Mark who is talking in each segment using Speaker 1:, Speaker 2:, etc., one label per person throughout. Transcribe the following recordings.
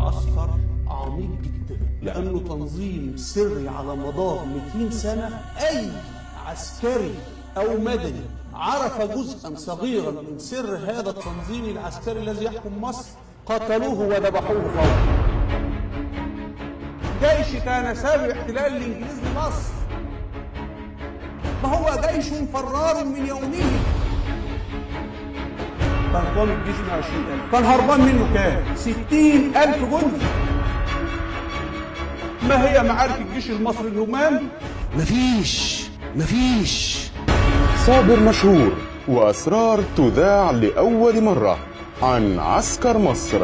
Speaker 1: معسكر عميق جدا لأنه تنظيم سري على مدار 200 سنة أي عسكري أو مدني عرف جزءا صغيرا من سر هذا التنظيم العسكري الذي يحكم مصر قتلوه وذبحوه فورا جيش كان سابق احتلال الإنجليز لمصر ما هو جيش فرار من يومه كان طالب الجيش من 20000 كان هربان منه كام؟ 60000 جندي ما هي معارك الجيش المصري الهمام؟
Speaker 2: مفيش مفيش
Speaker 3: صابر مشهور وأسرار تذاع لأول مرة عن عسكر مصر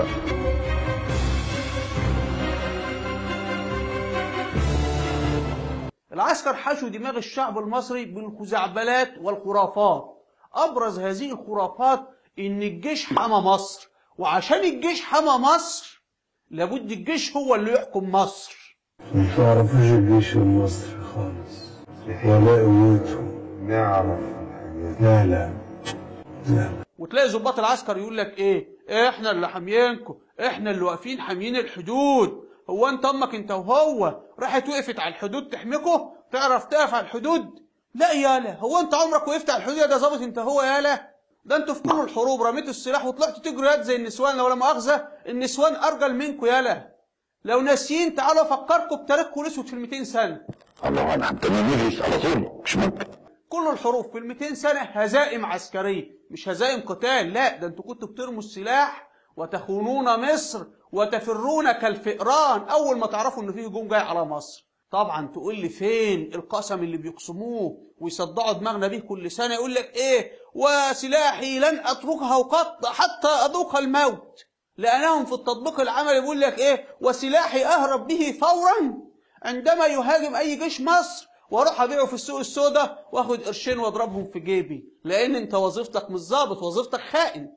Speaker 1: العسكر حشوا دماغ الشعب المصري بالخزعبلات والخرافات أبرز هذه الخرافات إن الجيش حمى مصر وعشان الجيش حمى مصر لابد الجيش هو اللي يحكم مصر
Speaker 4: ما تعرفوش الجيش المصري خالص ولا قوته
Speaker 5: نعرف الحاجات
Speaker 4: لا لا لا
Speaker 1: وتلاقي ضباط العسكر يقول لك ايه احنا اللي حاميينكم احنا اللي واقفين حاميين الحدود هو انت امك انت وهو راحت وقفت على الحدود تحميكوا تعرف تقف على الحدود لا يالا هو انت عمرك وقفت على الحدود يا ده ظابط انت هو يالا ده انتوا في كل الحروب رميتوا السلاح وطلعتوا تجروا يد زي النسوان ولا مؤاخذه النسوان ارجل منكم يالا لو ناسيين تعالوا افكركم بتاريخكم الاسود في ال 200 سنه
Speaker 2: الله انا انت نجلس على طول مش ممكن
Speaker 1: كل الحروب في ال 200 سنة هزائم عسكرية مش هزائم قتال لا ده انتوا كنتوا بترموا السلاح وتخونون مصر وتفرون كالفئران أول ما تعرفوا إن في هجوم جاي على مصر طبعا تقول لي فين القسم اللي بيقسموه ويصدعوا دماغنا بيه كل سنة يقول لك إيه وسلاحي لن أتركها قط حتى أذوق الموت لأنهم في التطبيق العملي بيقول لك إيه وسلاحي أهرب به فورا عندما يهاجم أي جيش مصر واروح ابيعه في السوق السوداء واخد قرشين واضربهم في جيبي لان انت وظيفتك مش ظابط وظيفتك خائن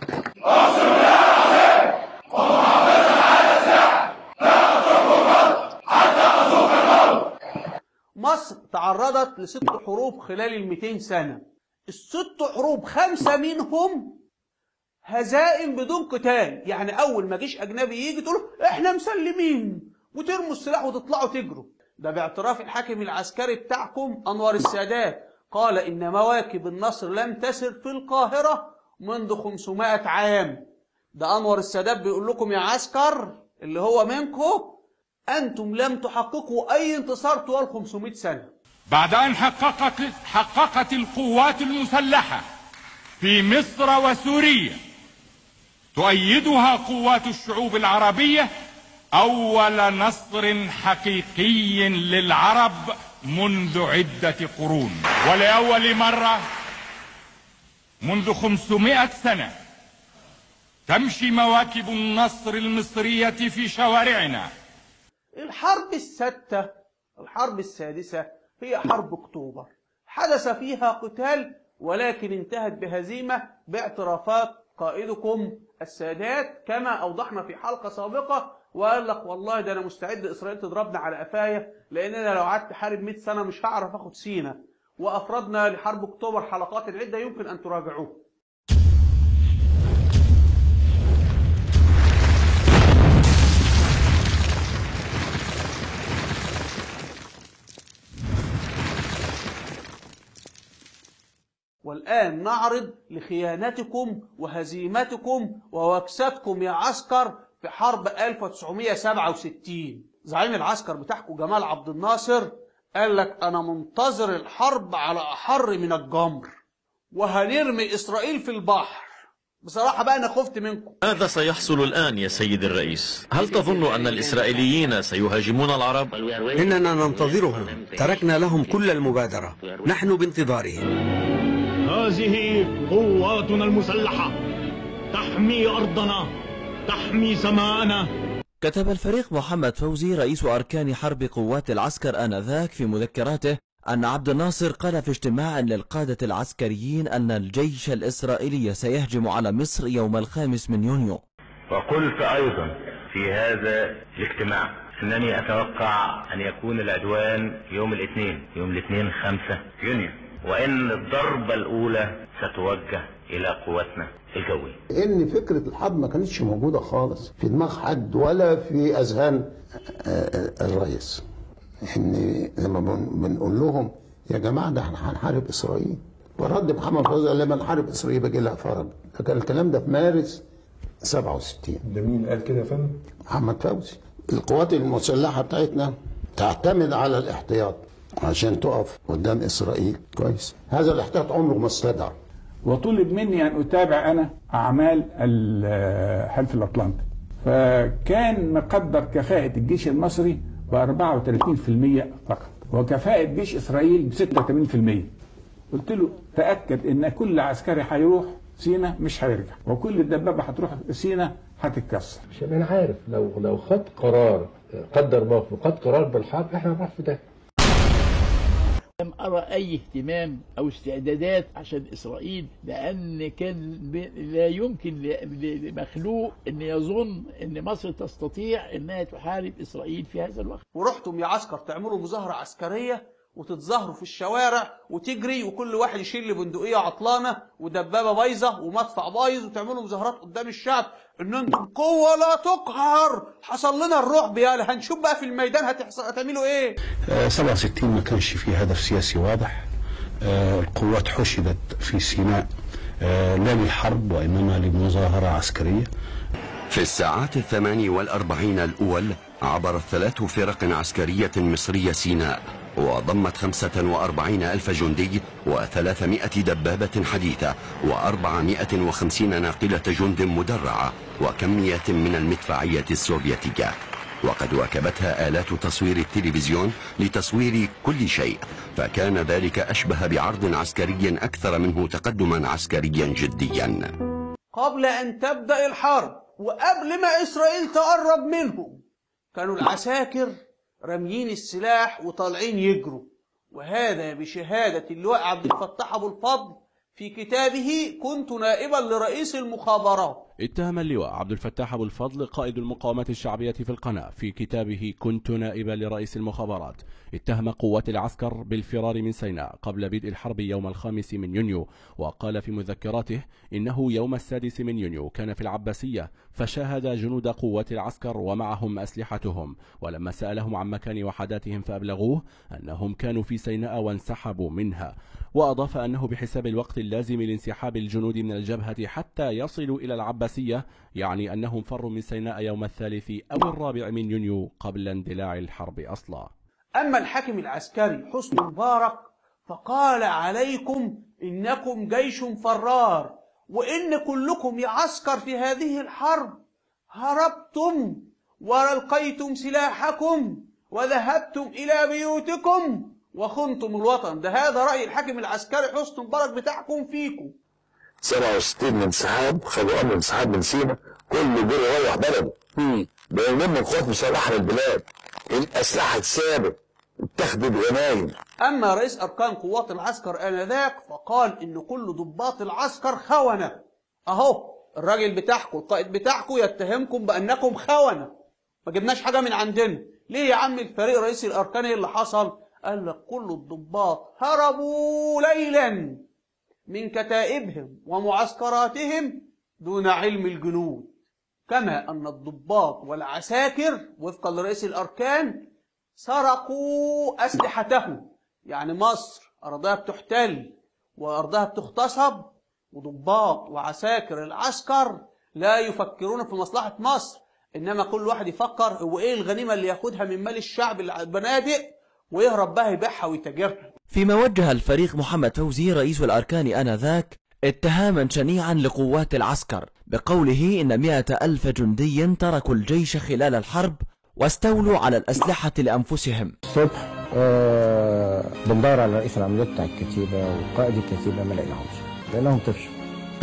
Speaker 1: مصر تعرضت لست حروب خلال ال 200 سنة الست حروب خمسة منهم هزائم بدون قتال يعني أول ما جيش أجنبي يجي تقول إحنا مسلمين وترموا السلاح وتطلعوا تجروا ده باعتراف الحاكم العسكري بتاعكم أنور السادات قال إن مواكب النصر لم تسر في القاهرة منذ 500 عام ده أنور السادات بيقول لكم يا عسكر اللي هو منكم أنتم لم تحققوا أي انتصار طوال 500 سنة
Speaker 6: بعد أن حققت حققت القوات المسلحة في مصر وسوريا تؤيدها قوات الشعوب العربية أول نصر حقيقي للعرب منذ عدة قرون ولأول مرة منذ خمسمائة سنة تمشي مواكب النصر المصرية في شوارعنا
Speaker 1: الحرب الستة الحرب السادسة هي حرب أكتوبر حدث فيها قتال ولكن انتهت بهزيمة باعترافات قائدكم السادات كما أوضحنا في حلقة سابقة وقال لك والله ده أنا مستعد إسرائيل تضربنا على قفايا لأن أنا لو قعدت حارب 100 سنة مش هعرف آخد سينا وأفردنا لحرب أكتوبر حلقات عدة يمكن أن تراجعوه والآن نعرض لخيانتكم وهزيمتكم ووكستكم يا عسكر في حرب 1967 زعيم العسكر بتاعكم جمال عبد الناصر قال لك أنا منتظر الحرب على أحر من الجمر وهنرمي إسرائيل في البحر بصراحة بقى أنا خفت منكم
Speaker 7: ماذا سيحصل الآن يا سيد الرئيس؟ هل تظن أن الإسرائيليين سيهاجمون العرب؟
Speaker 2: إننا ننتظرهم تركنا لهم كل المبادرة نحن بانتظارهم
Speaker 8: هذه قواتنا المسلحة تحمي أرضنا تحمي سماءنا
Speaker 9: كتب الفريق محمد فوزي رئيس أركان حرب قوات العسكر آنذاك في مذكراته أن عبد الناصر قال في اجتماع للقادة العسكريين أن الجيش الإسرائيلي سيهجم على مصر يوم الخامس من يونيو
Speaker 10: وقلت أيضا في هذا الاجتماع أنني أتوقع أن يكون العدوان يوم الاثنين يوم الاثنين خمسة يونيو وإن الضربة الأولى ستوجه الى قواتنا الجويه
Speaker 11: ان فكره الحرب ما كانتش موجوده خالص في دماغ حد ولا في اذهان آه، الرئيس ان لما بن- بنقول لهم يا جماعه ده احنا هنحارب اسرائيل ورد محمد فوزي قال لما نحارب اسرائيل باجي لها فرج فكان الكلام ده في مارس 67
Speaker 5: ده مين قال كده يا فندم؟
Speaker 11: محمد فوزي القوات المسلحه بتاعتنا تعتمد على الاحتياط عشان تقف قدام اسرائيل كويس هذا الاحتياط عمره ما استدعى
Speaker 12: وطلب مني أن أتابع أنا أعمال الحلف الأطلنطي فكان مقدر كفاءة الجيش المصري ب 34% فقط وكفاءة جيش إسرائيل ب 86% قلت له تأكد إن كل عسكري هيروح سينا مش هيرجع وكل دبابة هتروح سينا هتتكسر
Speaker 5: عشان انا عارف لو لو خد قرار قدر موقف وخد قرار بالحرب احنا نروح في ده
Speaker 13: لم أرى أي اهتمام أو استعدادات عشان إسرائيل لأن كان ب- لا يمكن ل- ل- لمخلوق أن يظن أن مصر تستطيع أنها تحارب إسرائيل في هذا الوقت
Speaker 1: ورحتم يا عسكر تعملوا مظاهرة عسكرية وتتظاهروا في الشوارع وتجري وكل واحد يشيل لي بندقية عطلانة ودبابة بايظة ومدفع بايظ وتعملوا مظاهرات قدام الشعب ان انتم قوة لا تقهر حصل لنا الرعب يالا هنشوف بقى في الميدان هتحصل هتعملوا ايه
Speaker 14: 67 ما كانش فيه هدف سياسي واضح آه، القوات حشدت في سيناء آه، لا للحرب وإنما لمظاهرة عسكرية
Speaker 15: في الساعات الثمان والأربعين الأول عبرت ثلاث فرق عسكرية مصرية سيناء وضمت خمسة وأربعين ألف جندي وثلاثمائة دبابة حديثة وأربعمائة وخمسين ناقلة جند مدرعة وكمية من المدفعية السوفيتية وقد واكبتها آلات تصوير التلفزيون لتصوير كل شيء فكان ذلك أشبه بعرض عسكري أكثر منه تقدما عسكريا جديا
Speaker 1: قبل ان تبدأ الحرب وقبل ما اسرائيل تقرب منهم كانوا العساكر راميين السلاح وطالعين يجروا وهذا بشهادة اللواء عبد الفتاح أبو الفضل في كتابه كنت نائبا لرئيس المخابرات
Speaker 16: اتهم اللواء عبد الفتاح أبو الفضل قائد المقاومة الشعبية في القناة في كتابه كنت نائبا لرئيس المخابرات اتهم قوات العسكر بالفرار من سيناء قبل بدء الحرب يوم الخامس من يونيو وقال في مذكراته إنه يوم السادس من يونيو كان في العباسية فشاهد جنود قوات العسكر ومعهم أسلحتهم ولما سألهم عن مكان وحداتهم فأبلغوه أنهم كانوا في سيناء وانسحبوا منها وأضاف أنه بحساب الوقت اللازم لانسحاب الجنود من الجبهة حتى يصلوا إلى العباسية يعني أنهم فروا من سيناء يوم الثالث أو الرابع من يونيو قبل اندلاع الحرب أصلا
Speaker 1: أما الحاكم العسكري حسني مبارك فقال عليكم إنكم جيش فرار وإن كلكم يا عسكر في هذه الحرب هربتم ولقيتم سلاحكم وذهبتم إلى بيوتكم وخنتم الوطن ده هذا رأي الحاكم العسكري حسني مبارك بتاعكم فيكم
Speaker 17: 67 من انسحاب خدوا امر انسحاب من سينا كله جري يروح بلده بينهم من قوات مسلحه للبلاد الاسلحه اتثابت اتخذت غنايم
Speaker 1: أما رئيس أركان قوات العسكر آنذاك فقال إن كل ضباط العسكر خونة أهو الراجل بتاعكم القائد بتاعكم يتهمكم بأنكم خونة ما جبناش حاجة من عندنا ليه يا عم الفريق رئيس الأركان إيه اللي حصل قال لك كل الضباط هربوا ليلا من كتائبهم ومعسكراتهم دون علم الجنود كما أن الضباط والعساكر وفقا لرئيس الأركان سرقوا أسلحتهم يعني مصر أرضها بتحتل وأرضها بتغتصب وضباط وعساكر العسكر لا يفكرون في مصلحة مصر إنما كل واحد يفكر هو إيه الغنيمة اللي ياخدها من مال الشعب البنادق ويهرب بها يبيعها ويتاجرها
Speaker 9: فيما وجه الفريق محمد فوزي رئيس الأركان آنذاك اتهاما شنيعا لقوات العسكر بقوله إن مئة ألف جندي تركوا الجيش خلال الحرب واستولوا على الأسلحة لأنفسهم
Speaker 18: الصبح آه بندور على رئيس العمليات بتاع الكتيبة وقائد الكتيبة ما لقيناهمش لقيناهم طفشوا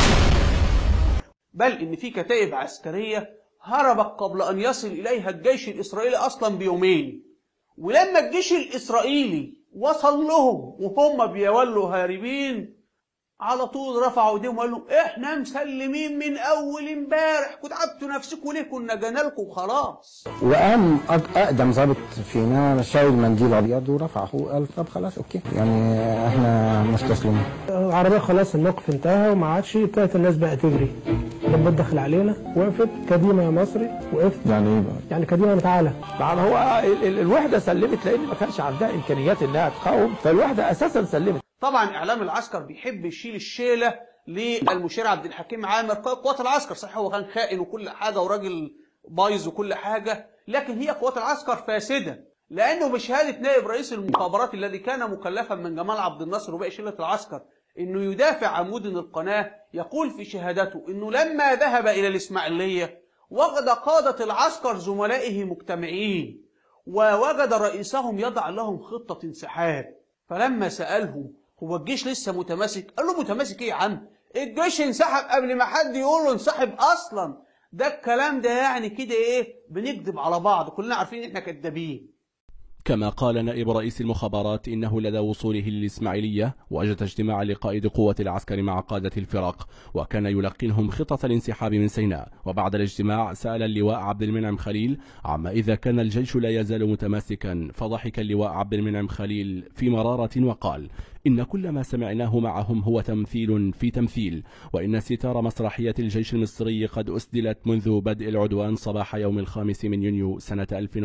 Speaker 1: بل إن في كتائب عسكرية هربت قبل أن يصل إليها الجيش الإسرائيلي أصلا بيومين ولما الجيش الإسرائيلي وصل لهم وهم بيولوا هاربين على طول رفعوا ايديهم وقالوا لهم احنا مسلمين من اول امبارح كنت عبتوا نفسكم ليه كنا جانا لكم وخلاص
Speaker 18: وقام أق- اقدم ضابط فينا شايل منديل ابيض ورفعه قال طب خلاص اوكي يعني احنا مستسلمين
Speaker 19: العربية خلاص الموقف انتهى وما عادش ابتدت الناس بقى تجري الضباط دخل علينا وقفت كديمة يا مصري وقفت
Speaker 18: يعني ايه بقى؟
Speaker 19: يعني كديمة تعالى
Speaker 13: طبعا هو ال- ال- الوحده سلمت لان ما كانش عندها امكانيات انها تقاوم فالوحده اساسا سلمت
Speaker 1: طبعا اعلام العسكر بيحب يشيل الشيله للمشير عبد الحكيم عامر قائد قوات العسكر صحيح هو كان خائن وكل حاجه وراجل بايظ وكل حاجه لكن هي قوات العسكر فاسده لانه بشهاده نائب رئيس المخابرات الذي كان مكلفا من جمال عبد الناصر وباقي شله العسكر انه يدافع عن مدن القناه يقول في شهادته انه لما ذهب الى الاسماعيليه وجد قاده العسكر زملائه مجتمعين ووجد رئيسهم يضع لهم خطه انسحاب فلما سالهم هو الجيش لسه متماسك قال له متماسك ايه يا عم الجيش انسحب قبل ما حد يقول له انسحب اصلا ده الكلام ده يعني كده ايه بنكذب على بعض كلنا عارفين احنا كدابين
Speaker 16: كما قال نائب رئيس المخابرات إنه لدى وصوله للإسماعيلية وجد اجتماعا لقائد قوة العسكر مع قادة الفرق وكان يلقنهم خطة الانسحاب من سيناء وبعد الاجتماع سأل اللواء عبد المنعم خليل عما إذا كان الجيش لا يزال متماسكا فضحك اللواء عبد المنعم خليل في مرارة وقال إن كل ما سمعناه معهم هو تمثيل في تمثيل وإن ستار مسرحية الجيش المصري قد أسدلت منذ بدء العدوان صباح يوم الخامس من يونيو سنة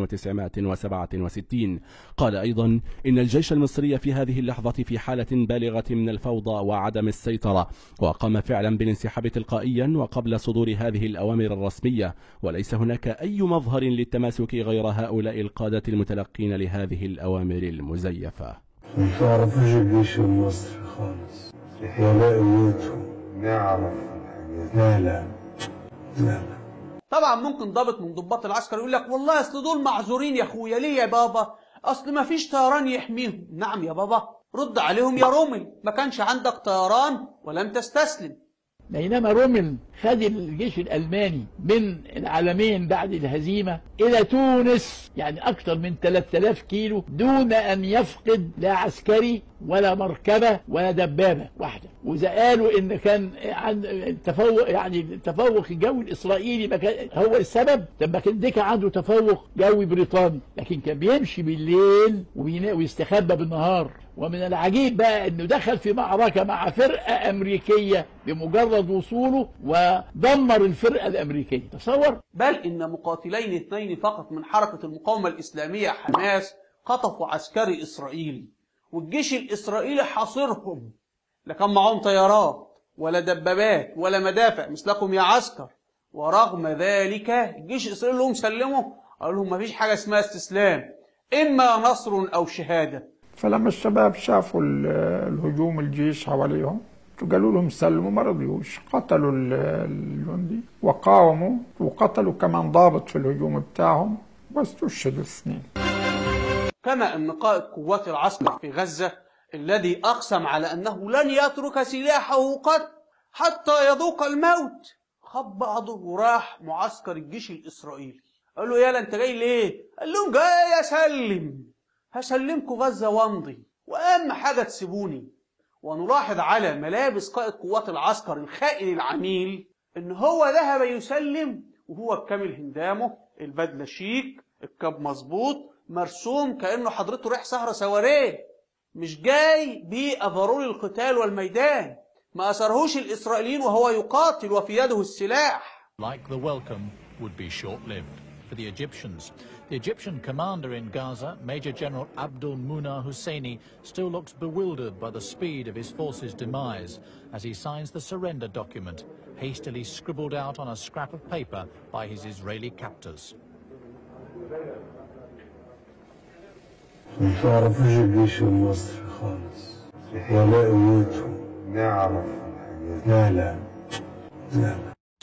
Speaker 16: 1967 قال أيضا إن الجيش المصري في هذه اللحظة في حالة بالغة من الفوضى وعدم السيطرة وقام فعلا بالانسحاب تلقائيا وقبل صدور هذه الأوامر الرسمية وليس هناك أي مظهر للتماسك غير هؤلاء القادة المتلقين لهذه الأوامر المزيفة
Speaker 4: ما تعرفوش الجيش المصري خالص ولا قوته نعرف لا لا لا
Speaker 1: طبعا ممكن ضابط من ضباط العسكر يقول لك والله اصل دول معذورين يا اخويا ليه يا بابا اصل ما فيش طيران يحميهم نعم يا بابا رد عليهم يا رومل ما كانش عندك طيران ولم تستسلم
Speaker 13: بينما رومل خد الجيش الألماني من العالمين بعد الهزيمة إلى تونس يعني أكثر من 3000 كيلو دون أن يفقد لا عسكري ولا مركبة ولا دبابة واحدة وإذا قالوا إن كان عند التفوق يعني التفوق الجوي الإسرائيلي ما كان هو السبب طب ما كان ديكا عنده تفوق جوي بريطاني لكن كان بيمشي بالليل وبينا- ويستخبى بالنهار ومن العجيب بقى انه دخل في معركة مع فرقة امريكية بمجرد وصوله ودمر الفرقة الامريكية تصور
Speaker 1: بل ان مقاتلين اثنين فقط من حركة المقاومة الاسلامية حماس خطفوا عسكري اسرائيلي والجيش الاسرائيلي حاصرهم لا كان معاهم طيارات ولا دبابات ولا مدافع مثلكم يا عسكر ورغم ذلك الجيش الاسرائيلي لهم سلموا قال لهم مفيش حاجة اسمها استسلام اما نصر او شهادة
Speaker 12: فلما الشباب شافوا ال- الهجوم الجيش حواليهم قالوا لهم سلموا ما رضيوش قتلوا ال- الجندي وقاوموا وقتلوا كمان ضابط في الهجوم بتاعهم واستشهدوا اثنين
Speaker 1: كما أن قائد قوات العسكر في غزة الذي أقسم على أنه لن يترك سلاحه قط حتى يذوق الموت خد بعضه وراح معسكر الجيش الإسرائيلي قال له يالا أنت جاي ليه؟ قال لهم جاي أسلم هسلمكم غزة وامضي وأهم حاجة تسيبوني ونلاحظ على ملابس قائد قوات العسكر الخائن العميل إن هو ذهب يسلم وهو بكامل هندامه البدلة شيك الكاب مظبوط مرسوم كأنه حضرته رايح سهرة سواريه مش جاي بأفرول القتال والميدان ما أسرهوش الإسرائيليين وهو يقاتل وفي يده السلاح
Speaker 20: Like the welcome would be short-lived for the Egyptians. The Egyptian commander in Gaza, Major General Abdul Munah Husseini, still looks bewildered by the speed of his force's demise as he signs the surrender document, hastily scribbled out on a scrap of paper by his Israeli captors.
Speaker 4: ما تعرفوش الجيش المصري خالص ولا قوته نعرف لا لا لا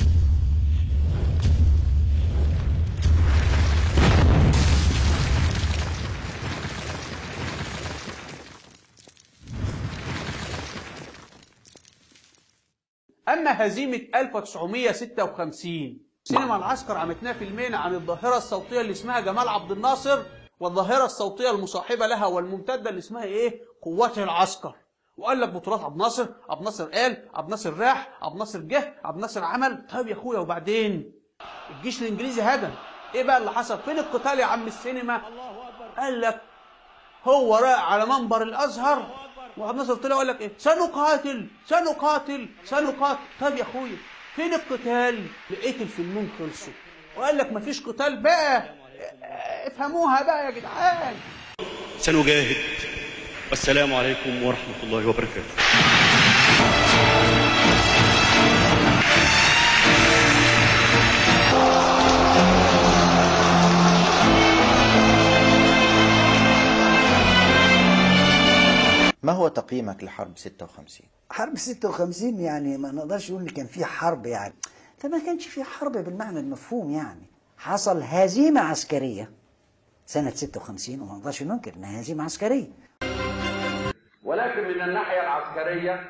Speaker 1: أما هزيمة 1956 سينما العسكر عملتنا فيلمين عن الظاهرة الصوتية اللي اسمها جمال عبد الناصر والظاهرة الصوتية المصاحبة لها والممتدة اللي اسمها إيه؟ قوات العسكر وقال لك بطولات عبد الناصر عبد الناصر قال عبد الناصر راح عبد الناصر جه عبد الناصر عمل طب يا اخويا وبعدين الجيش الانجليزي هدم ايه بقى اللي حصل فين القتال يا عم السينما قال لك هو راق على منبر الازهر وعبد الناصر طلع وقال لك ايه سنقاتل سنقاتل سنقاتل طب يا اخويا فين القتال لقيت الفيلمين خلصوا وقال لك مفيش قتال بقى افهموها بقى يا جدعان
Speaker 21: سنجاهد والسلام عليكم ورحمة الله وبركاته
Speaker 22: ما هو تقييمك لحرب 56
Speaker 23: حرب 56 يعني ما نقدرش نقول ان كان في حرب يعني ده ما كانش في حرب بالمعنى المفهوم يعني حصل هزيمة عسكرية سنة 56 وما نقدرش ننكر انها هزيمة عسكرية
Speaker 24: ولكن من الناحية العسكرية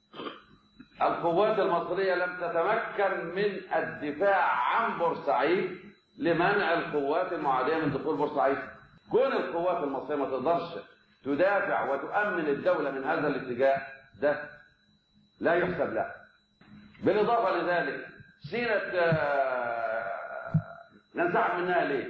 Speaker 24: القوات المصرية لم تتمكن من الدفاع عن بورسعيد لمنع القوات المعادية من دخول بورسعيد كون القوات المصرية ما تقدرش تدافع وتؤمن الدولة من هذا الاتجاه ده لا يحسب لها بالإضافة لذلك سيرة آه، ننسحب منها ليه؟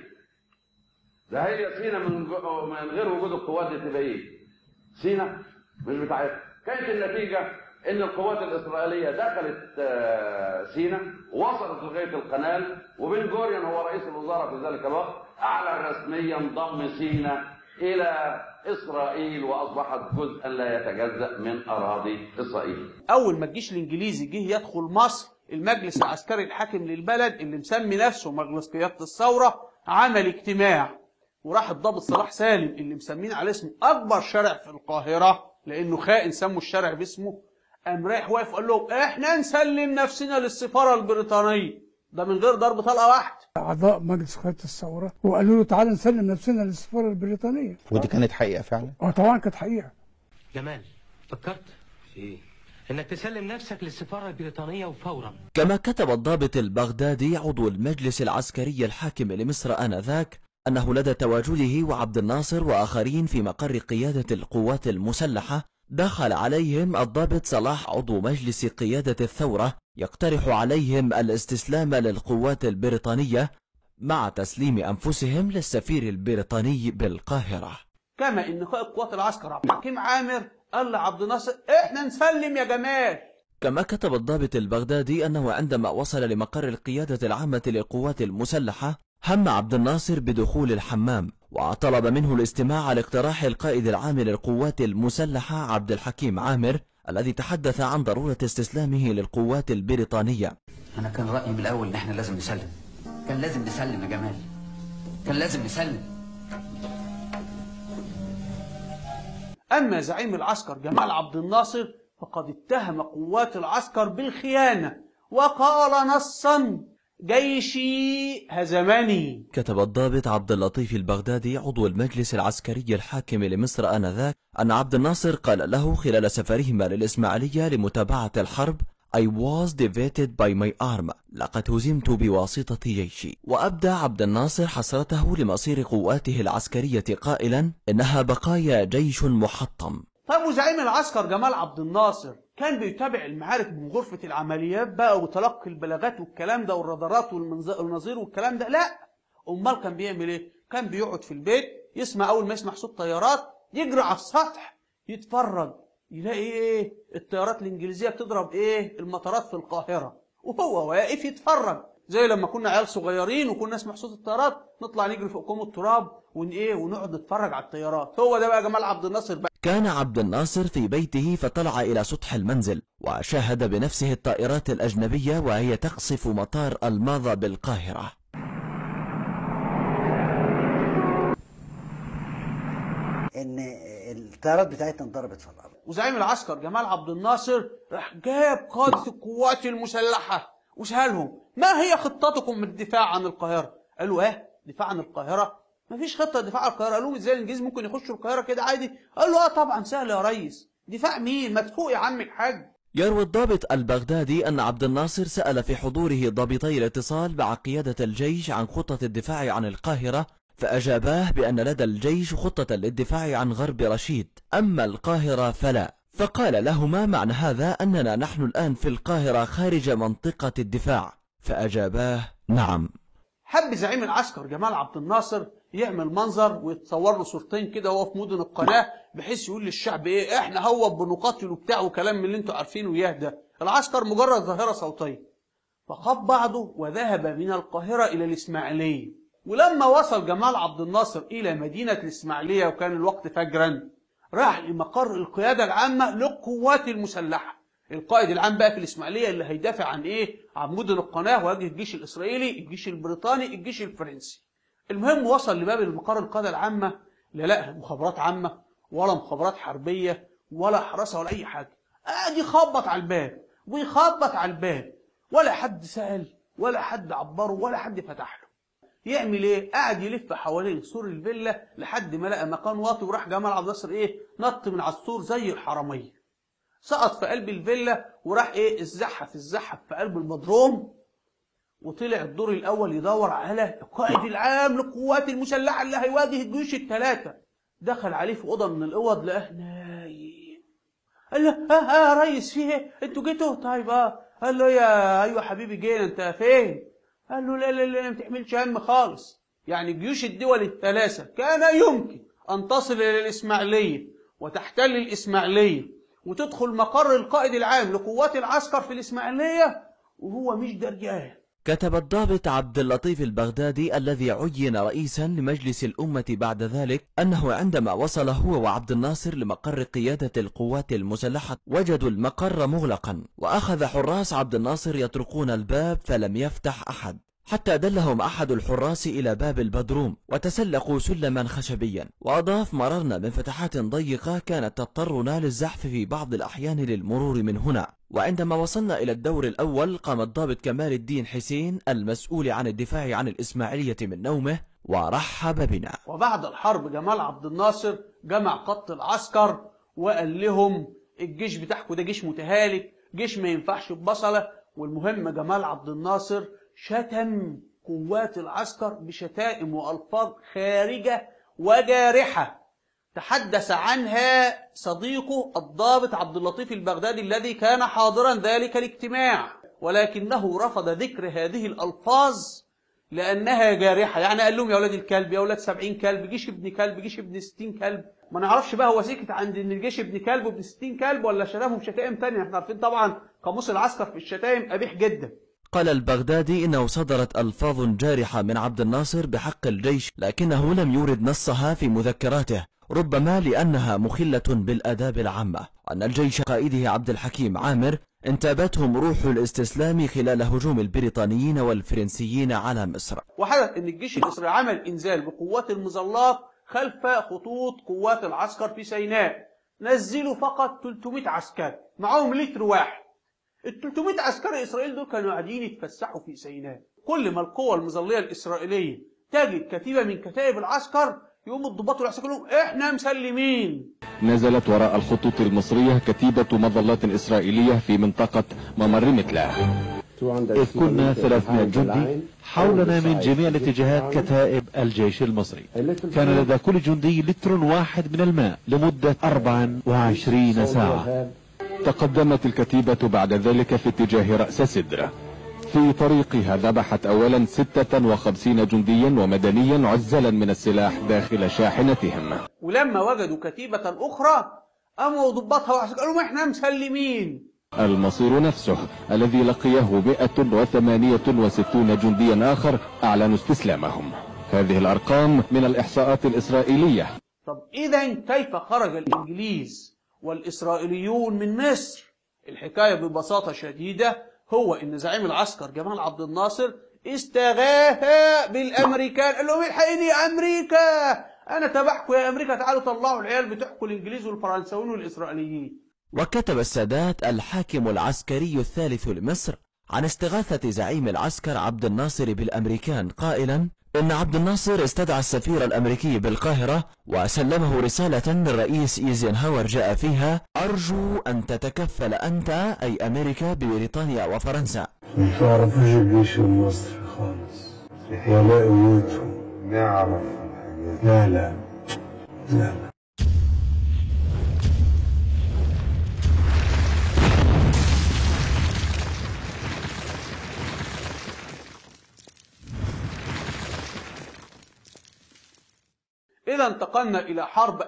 Speaker 24: ده هي سينا من جو- من غير وجود القوات دي تبقى ايه؟ سينا مش بتاعتها كانت النتيجة ان القوات الاسرائيلية دخلت آه، سينا وصلت لغاية القنال وبن جوريون هو رئيس الوزراء في ذلك الوقت اعلن رسميا ضم سينا الى اسرائيل واصبحت جزءا لا يتجزأ من اراضي اسرائيل
Speaker 1: اول ما الجيش الانجليزي جه يدخل مصر المجلس العسكري الحاكم للبلد اللي مسمي نفسه مجلس قيادة الثورة عمل اجتماع وراح الضابط صلاح سالم اللي مسمين على اسمه اكبر شارع في القاهرة لانه خائن سموا الشارع باسمه قام رايح واقف قال لهم احنا نسلم نفسنا للسفارة البريطانية ده من غير ضرب طلقة واحدة
Speaker 25: أعضاء مجلس قيادة الثورة وقالوا له تعالى نسلم نفسنا للسفارة البريطانية
Speaker 22: ودي كانت حقيقة فعلا
Speaker 25: اه طبعا كانت حقيقة
Speaker 26: جمال فكرت في ايه؟ انك تسلم نفسك للسفارة البريطانية وفورا
Speaker 9: كما كتب الضابط البغدادي عضو المجلس العسكري الحاكم لمصر آنذاك أنه لدى تواجده وعبد الناصر وآخرين في مقر قيادة القوات المسلحة دخل عليهم الضابط صلاح عضو مجلس قيادة الثورة يقترح عليهم الاستسلام للقوات البريطانية مع تسليم أنفسهم للسفير البريطاني بالقاهرة
Speaker 1: كما ان قائد قوات العسكر عبد الحكيم عامر قال لعبد الناصر احنا نسلم يا جمال
Speaker 9: كما كتب الضابط البغدادي أنه عندما وصل لمقر القيادة العامة للقوات المسلحة هم عبد الناصر بدخول الحمام وطلب منه الاستماع لاقتراح القائد العام للقوات المسلحة عبد الحكيم عامر الذي تحدث عن ضرورة استسلامه للقوات البريطانية
Speaker 27: انا كان رايي من الاول ان احنا لازم نسلم كان لازم نسلم يا جمال كان لازم نسلم
Speaker 1: أما زعيم العسكر جمال عبد الناصر فقد اتهم قوات العسكر بالخيانة وقال نصا جيشي هزمني
Speaker 9: كتب الضابط عبد اللطيف البغدادي عضو المجلس العسكري الحاكم لمصر آنذاك أن عبد الناصر قال له خلال سفرهما للإسماعيلية لمتابعة الحرب I was defeated by my arm لقد هزمت بواسطة جيشي وأبدى عبد الناصر حسرته لمصير قواته العسكرية قائلا إنها بقايا جيش محطم
Speaker 1: طيب وزعيم العسكر جمال عبد الناصر كان بيتابع المعارك من غرفة العمليات بقى وتلقي البلاغات والكلام ده والرادارات والمنظ- والنظير والكلام ده لا أمال كان بيعمل إيه؟ كان بيقعد في البيت يسمع أول ما يسمع صوت طيارات يجري على السطح يتفرج يلاقي إيه؟ الطيارات الإنجليزية بتضرب إيه؟ المطارات في القاهرة وهو واقف يتفرج زي لما كنا عيال صغيرين وكنا نسمع صوت الطيارات نطلع نجري فوق كوم التراب ون ايه ونقعد نتفرج على الطيارات هو ده بقى جمال عبد الناصر بقى
Speaker 9: كان عبد الناصر في بيته فطلع إلى سطح المنزل وشاهد بنفسه الطائرات الأجنبية وهي تقصف مطار الماظة بالقاهرة
Speaker 23: ان الطيارات بتاعتنا انضربت في الارض
Speaker 1: وزعيم العسكر جمال عبد الناصر راح جاب قادة القوات المسلحة وسألهم ما هي خطتكم للدفاع عن القاهرة قالوا ايه دفاع عن القاهرة مفيش خطة دفاع عن القاهرة قال لهم ازاي الانجليز ممكن يخشوا القاهرة كده عادي قالوا اه طبعا سهل يا ريس دفاع مين مدفوق يا عم الحاج
Speaker 9: يروي الضابط البغدادي أن عبد الناصر سأل في حضوره ضابطي الاتصال مع قيادة الجيش عن خطة الدفاع عن القاهرة فأجاباه بأن لدى الجيش خطة للدفاع عن غرب رشيد أما القاهرة فلا فقال لهما معنى هذا أننا نحن الآن في القاهرة خارج منطقة الدفاع فأجاباه نعم
Speaker 1: حب زعيم العسكر جمال عبد الناصر يعمل منظر ويتصور له صورتين كده وهو في مدن القناه بحيث يقول للشعب ايه احنا هو بنقاتل وبتاع وكلام من اللي انتوا عارفينه اياه ده العسكر مجرد ظاهره صوتيه فخد بعضه وذهب من القاهره الى الاسماعيليه ولما وصل جمال عبد الناصر الى مدينه الاسماعيليه وكان الوقت فجرا راح لمقر القياده العامه للقوات المسلحه القائد العام بقى في الاسماعيليه اللي هيدافع عن ايه عن مدن القناه ويواجه الجيش الاسرائيلي الجيش البريطاني الجيش الفرنسي المهم وصل لباب المقر القاده العامه لا لا مخابرات عامه ولا مخابرات حربيه ولا حراسه ولا اي حاجه قاعد يخبط على الباب ويخبط على الباب ولا حد سال ولا حد عبره ولا حد فتح له يعمل ايه قاعد يلف حوالين سور الفيلا لحد ما لقى مكان واطي وراح جمال عبد الناصر ايه نط من على السور زي الحراميه سقط في قلب الفيلا وراح ايه الزحف الزحف في قلب البدروم وطلع الدور الاول يدور على القائد العام للقوات المسلحه اللي هيواجه الجيوش الثلاثه دخل عليه في اوضه من الاوض لقاه نايم قال له اه اه يا ريس في ايه انتوا جيتوا طيب اه قال له يا ايوه حبيبي جينا انت فين قال له لا لا لا ما تحملش هم خالص يعني جيوش الدول الثلاثه كان يمكن ان تصل الى الاسماعيليه وتحتل الاسماعيليه وتدخل مقر القائد العام لقوات العسكر في الإسماعيلية وهو مش درجان
Speaker 9: كتب الضابط عبد اللطيف البغدادي الذي عين رئيسا لمجلس الأمة بعد ذلك أنه عندما وصل هو وعبد الناصر لمقر قيادة القوات المسلحة وجدوا المقر مغلقا وأخذ حراس عبد الناصر يطرقون الباب فلم يفتح أحد حتى دلهم أحد الحراس إلى باب البدروم وتسلقوا سلما خشبيا وأضاف مررنا من فتحات ضيقة كانت تضطرنا للزحف في بعض الأحيان للمرور من هنا وعندما وصلنا إلى الدور الأول قام الضابط كمال الدين حسين المسؤول عن الدفاع عن الإسماعيلية من نومه ورحب بنا
Speaker 1: وبعد الحرب جمال عبد الناصر جمع قط العسكر وقال لهم الجيش بتاعكم ده جيش متهالك جيش ما ينفعش ببصلة والمهم جمال عبد الناصر شتم قوات العسكر بشتائم والفاظ خارجه وجارحه تحدث عنها صديقه الضابط عبد اللطيف البغدادي الذي كان حاضرا ذلك الاجتماع ولكنه رفض ذكر هذه الالفاظ لانها جارحه يعني قال لهم يا اولاد الكلب يا اولاد سبعين كلب جيش ابن كلب جيش ابن ستين كلب ما نعرفش بقى هو سكت عند ان الجيش ابن كلب وابن ستين كلب ولا شتمهم شتائم تانية احنا عارفين طبعا قاموس العسكر في الشتائم قبيح جدا
Speaker 9: قال البغدادي إنه صدرت ألفاظ جارحة من عبد الناصر بحق الجيش لكنه لم يورد نصها في مذكراته ربما لأنها مخلة بالآداب العامة أن الجيش قائده عبد الحكيم عامر انتابتهم روح الاستسلام خلال هجوم البريطانيين والفرنسيين على مصر
Speaker 1: وحدث ان الجيش الاسرائيلي عمل انزال بقوات المظلات خلف خطوط قوات العسكر في سيناء نزلوا فقط 300 عسكري معاهم لتر واحد ال 300 عسكري اسرائيل دول كانوا قاعدين يتفسحوا في سيناء كل ما القوى المظليه الاسرائيليه تجد كتيبه من كتائب العسكر يقوم الضباط والعسكر لهم احنا مسلمين
Speaker 2: نزلت وراء الخطوط المصرية كتيبة مظلات إسرائيلية في منطقة ممر متلا
Speaker 5: إذ كنا 300 جندي حولنا من جميع الاتجاهات كتائب الجيش المصري كان لدى كل جندي لتر واحد من الماء لمدة 24 ساعة
Speaker 2: تقدمت الكتيبة بعد ذلك في اتجاه رأس سدرة في طريقها ذبحت أولا 56 جنديا ومدنيا عزلا من السلاح داخل شاحنتهم
Speaker 1: ولما وجدوا كتيبه اخرى قاموا ضباطها وعسكر قالوا ما احنا مسلمين
Speaker 2: المصير نفسه الذي لقيه 168 جنديا آخر أعلنوا استسلامهم هذه الأرقام من الإحصاءات الإسرائيلية
Speaker 1: طب اذا كيف خرج الانجليز والاسرائيليون من مصر الحكايه ببساطه شديده هو ان زعيم العسكر جمال عبد الناصر استغاث بالامريكان قال لهم الحقيني يا امريكا انا تبعكم يا امريكا تعالوا طلعوا العيال بتوعكم الانجليز والفرنساويين والاسرائيليين
Speaker 9: وكتب السادات الحاكم العسكري الثالث لمصر عن استغاثة زعيم العسكر عبد الناصر بالأمريكان قائلا إن عبد الناصر استدعى السفير الأمريكي بالقاهرة وسلمه رسالة من الرئيس إيزنهاور جاء فيها أرجو أن تتكفل أنت أي أمريكا ببريطانيا وفرنسا
Speaker 4: ما تعرفوش الجيش المصري خالص ولا قوته نعرف الحاجات لا لا لا لا
Speaker 1: إذا انتقلنا إلى حرب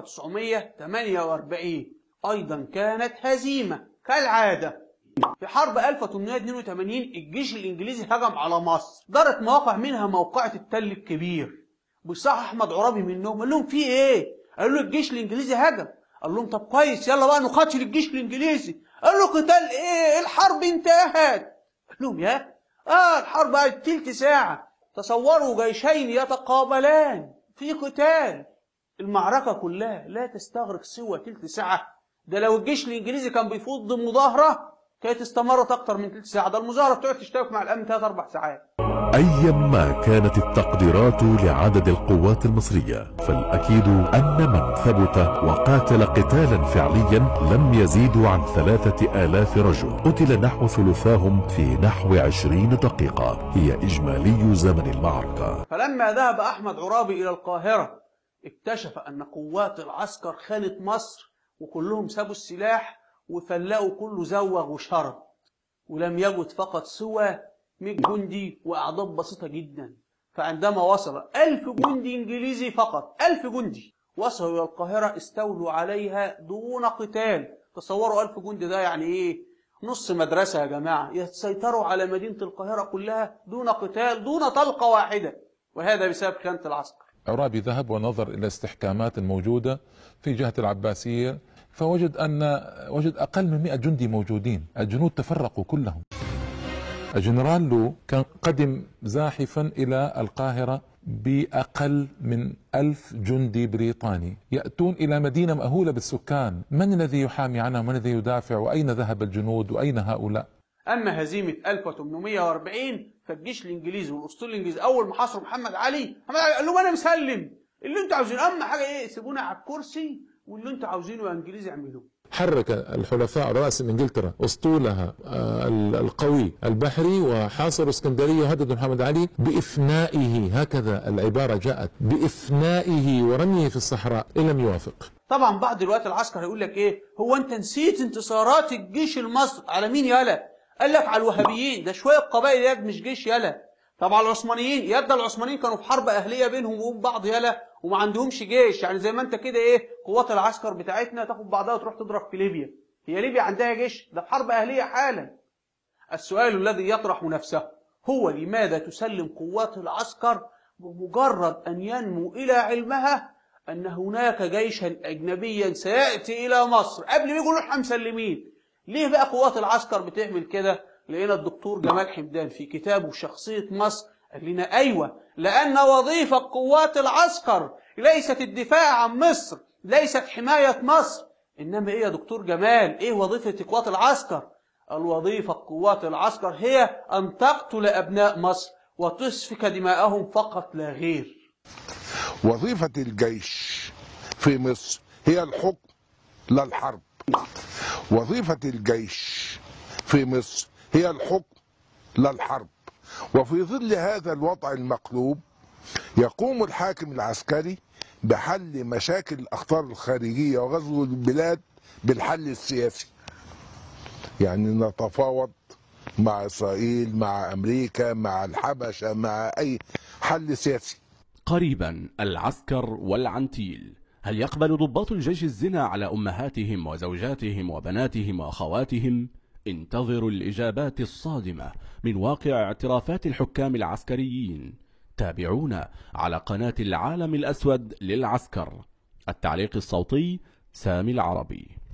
Speaker 1: 1948 أيضا كانت هزيمة كالعادة في حرب 1882 الجيش الإنجليزي هجم على مصر دارت مواقع منها موقعة التل الكبير بصح أحمد عرابي منهم قال لهم في إيه؟ قالوا له الجيش الإنجليزي هجم قال لهم طب كويس يلا بقى نقاتل الجيش الإنجليزي قال له قتال إيه؟ الحرب انتهت قال لهم يا آه الحرب قعدت تلت ساعة تصوروا جيشين يتقابلان في قتال المعركة كلها لا تستغرق سوى تلت ساعة ده لو الجيش الإنجليزي كان بيفض مظاهرة كانت استمرت أكتر من تلت ساعة ده المظاهرة بتقعد تشتبك مع الأمن ثلاث أربع ساعات
Speaker 3: أيا ما كانت التقديرات لعدد القوات المصرية فالأكيد أن من ثبت وقاتل قتالا فعليا لم يزيدوا عن ثلاثة آلاف رجل قتل نحو ثلثاهم في نحو عشرين دقيقة هي إجمالي زمن المعركة
Speaker 1: فلما ذهب أحمد عرابي إلى القاهرة اكتشف أن قوات العسكر خانت مصر وكلهم سابوا السلاح وفلقوا كله زوغ وشرب ولم يجد فقط سوى 100 جندي وأعداد بسيطة جدا فعندما وصل ألف جندي إنجليزي فقط ألف جندي وصلوا إلى القاهرة استولوا عليها دون قتال تصوروا ألف جندي ده يعني إيه نص مدرسة يا جماعة يسيطروا على مدينة القاهرة كلها دون قتال دون طلقة واحدة وهذا بسبب خيانة العسكر
Speaker 6: عرابي ذهب ونظر إلى استحكامات الموجودة في جهة العباسية فوجد أن وجد أقل من 100 جندي موجودين الجنود تفرقوا كلهم الجنرال لو كان قدم زاحفا إلى القاهرة بأقل من ألف جندي بريطاني يأتون إلى مدينة مأهولة بالسكان من الذي يحامي عنها من الذي يدافع وأين ذهب الجنود وأين هؤلاء
Speaker 1: أما هزيمة 1840 فالجيش الإنجليزي والأسطول الإنجليزي أول ما حاصروا محمد علي محمد علي قال لهم أنا مسلم اللي أنتوا عاوزينه أهم حاجة إيه سيبونا على الكرسي واللي أنتوا عاوزينه يا إنجليزي اعملوه
Speaker 6: حرك الحلفاء رأس انجلترا اسطولها القوي البحري وحاصروا اسكندريه وهددوا محمد علي بافنائه هكذا العباره جاءت بافنائه ورميه في الصحراء ان لم يوافق
Speaker 1: طبعا بعض الوقت العسكر هيقول لك ايه هو انت نسيت انتصارات الجيش المصري على مين يالا قال لك على الوهابيين ده شويه قبائل يد مش جيش يالا طب على العثمانيين يد العثمانيين كانوا في حرب اهليه بينهم وبين بعض يالا وما عندهمش جيش يعني زي ما انت كده ايه قوات العسكر بتاعتنا تاخد بعضها وتروح تضرب في ليبيا هي ليبيا عندها جيش ده في حرب اهليه حالا السؤال الذي يطرح نفسه هو لماذا تسلم قوات العسكر بمجرد ان ينمو الى علمها ان هناك جيشا اجنبيا سياتي الى مصر قبل ما يقولوا احنا مسلمين ليه بقى قوات العسكر بتعمل كده لقينا الدكتور جمال حمدان في كتابه شخصيه مصر قال لنا ايوه لان وظيفه قوات العسكر ليست الدفاع عن مصر ليست حمايه مصر انما ايه يا دكتور جمال ايه وظيفه قوات العسكر الوظيفه قوات العسكر هي ان تقتل ابناء مصر وتسفك دماءهم فقط لا غير
Speaker 7: وظيفه الجيش في مصر هي الحكم لا الحرب وظيفه الجيش في مصر هي الحكم لا الحرب وفي ظل هذا الوضع المقلوب يقوم الحاكم العسكري بحل مشاكل الاخطار الخارجيه وغزو البلاد بالحل السياسي يعني نتفاوض مع اسرائيل مع امريكا مع الحبشه مع اي حل سياسي
Speaker 16: قريبا العسكر والعنتيل هل يقبل ضباط الجيش الزنا على امهاتهم وزوجاتهم وبناتهم واخواتهم انتظروا الاجابات الصادمه من واقع اعترافات الحكام العسكريين تابعونا على قناة العالم الأسود للعسكر التعليق الصوتي سامي العربي